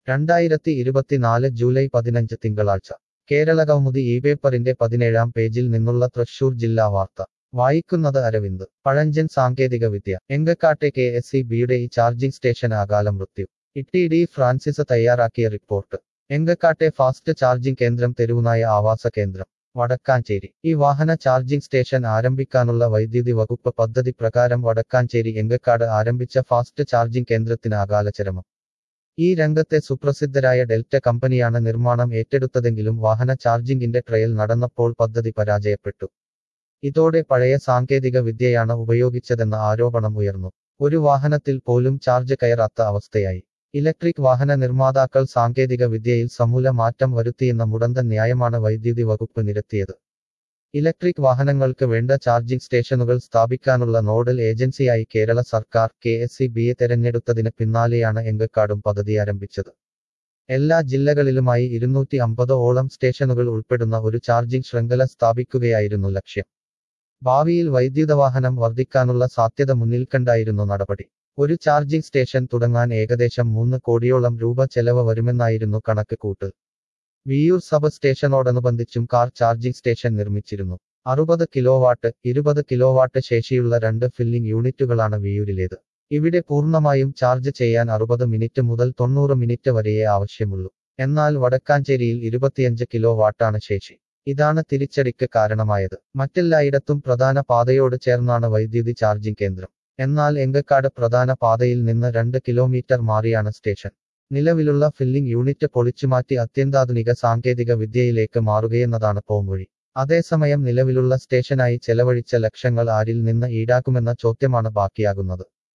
രണ്ടായിരത്തി ഇരുപത്തിനാല് ജൂലൈ പതിനഞ്ച് തിങ്കളാഴ്ച കേരള കൗമുദി ഈ പേപ്പറിന്റെ പതിനേഴാം പേജിൽ നിന്നുള്ള തൃശൂർ ജില്ലാ വാർത്ത വായിക്കുന്നത് അരവിന്ദ് പഴഞ്ചൻ സാങ്കേതിക വിദ്യ എങ്കക്കാട്ടെ കെ എസ് സി ബിയുടെ ഈ ചാർജിംഗ് സ്റ്റേഷൻ അകാല മൃത്യു ഇട്ടി ഡി ഫ്രാൻസിസ് തയ്യാറാക്കിയ റിപ്പോർട്ട് എങ്കക്കാട്ടെ ഫാസ്റ്റ് ചാർജിംഗ് കേന്ദ്രം തെരുവുനായ ആവാസ കേന്ദ്രം വടക്കാഞ്ചേരി ഈ വാഹന ചാർജിംഗ് സ്റ്റേഷൻ ആരംഭിക്കാനുള്ള വൈദ്യുതി വകുപ്പ് പദ്ധതി പ്രകാരം വടക്കാഞ്ചേരി എങ്കക്കാട് ആരംഭിച്ച ഫാസ്റ്റ് ചാർജിംഗ് കേന്ദ്രത്തിന് അകാലചരമം ഈ രംഗത്തെ സുപ്രസിദ്ധരായ ഡെൽറ്റ കമ്പനിയാണ് നിർമ്മാണം ഏറ്റെടുത്തതെങ്കിലും വാഹന ചാർജിംഗിന്റെ ട്രയൽ നടന്നപ്പോൾ പദ്ധതി പരാജയപ്പെട്ടു ഇതോടെ പഴയ സാങ്കേതിക വിദ്യയാണ് ഉപയോഗിച്ചതെന്ന ആരോപണം ഉയർന്നു ഒരു വാഹനത്തിൽ പോലും ചാർജ് കയറാത്ത അവസ്ഥയായി ഇലക്ട്രിക് വാഹന നിർമ്മാതാക്കൾ സാങ്കേതിക വിദ്യയിൽ സമൂല മാറ്റം വരുത്തിയെന്ന മുടന്ത ന്യായമാണ് വൈദ്യുതി വകുപ്പ് നിരത്തിയത് ഇലക്ട്രിക് വാഹനങ്ങൾക്ക് വേണ്ട ചാർജിംഗ് സ്റ്റേഷനുകൾ സ്ഥാപിക്കാനുള്ള നോഡൽ ഏജൻസിയായി കേരള സർക്കാർ കെ എസ് സി ബിയെ തെരഞ്ഞെടുത്തതിന് പിന്നാലെയാണ് എങ്കക്കാടും പദ്ധതി ആരംഭിച്ചത് എല്ലാ ജില്ലകളിലുമായി ഇരുന്നൂറ്റി അമ്പത് ഓളം സ്റ്റേഷനുകൾ ഉൾപ്പെടുന്ന ഒരു ചാർജിംഗ് ശൃംഖല സ്ഥാപിക്കുകയായിരുന്നു ലക്ഷ്യം ഭാവിയിൽ വൈദ്യുതവാഹനം വർദ്ധിക്കാനുള്ള സാധ്യത മുന്നിൽ കണ്ടായിരുന്നു നടപടി ഒരു ചാർജിംഗ് സ്റ്റേഷൻ തുടങ്ങാൻ ഏകദേശം മൂന്ന് കോടിയോളം രൂപ ചെലവ് വരുമെന്നായിരുന്നു കണക്ക് കൂട്ട് വിയൂർ സബ് സ്റ്റേഷനോടനുബന്ധിച്ചും കാർ ചാർജിംഗ് സ്റ്റേഷൻ നിർമ്മിച്ചിരുന്നു അറുപത് കിലോവാട്ട് ഇരുപത് കിലോവാട്ട് ശേഷിയുള്ള രണ്ട് ഫില്ലിംഗ് യൂണിറ്റുകളാണ് വിയൂരിലേത് ഇവിടെ പൂർണ്ണമായും ചാർജ് ചെയ്യാൻ അറുപത് മിനിറ്റ് മുതൽ തൊണ്ണൂറ് മിനിറ്റ് വരെയേ ആവശ്യമുള്ളൂ എന്നാൽ വടക്കാഞ്ചേരിയിൽ ഇരുപത്തിയഞ്ച് കിലോ വാട്ടാണ് ശേഷി ഇതാണ് തിരിച്ചടിക്ക് കാരണമായത് മറ്റെല്ലായിടത്തും പ്രധാന പാതയോട് ചേർന്നാണ് വൈദ്യുതി ചാർജിംഗ് കേന്ദ്രം എന്നാൽ എങ്കക്കാട് പ്രധാന പാതയിൽ നിന്ന് രണ്ട് കിലോമീറ്റർ മാറിയാണ് സ്റ്റേഷൻ നിലവിലുള്ള ഫില്ലിംഗ് യൂണിറ്റ് പൊളിച്ചുമാറ്റി അത്യന്താധുനിക സാങ്കേതിക വിദ്യയിലേക്ക് മാറുകയെന്നതാണ് പോംവഴി അതേസമയം നിലവിലുള്ള സ്റ്റേഷനായി ചെലവഴിച്ച ലക്ഷങ്ങൾ ആരിൽ നിന്ന് ഈടാക്കുമെന്ന ചോദ്യമാണ് ബാക്കിയാകുന്നത്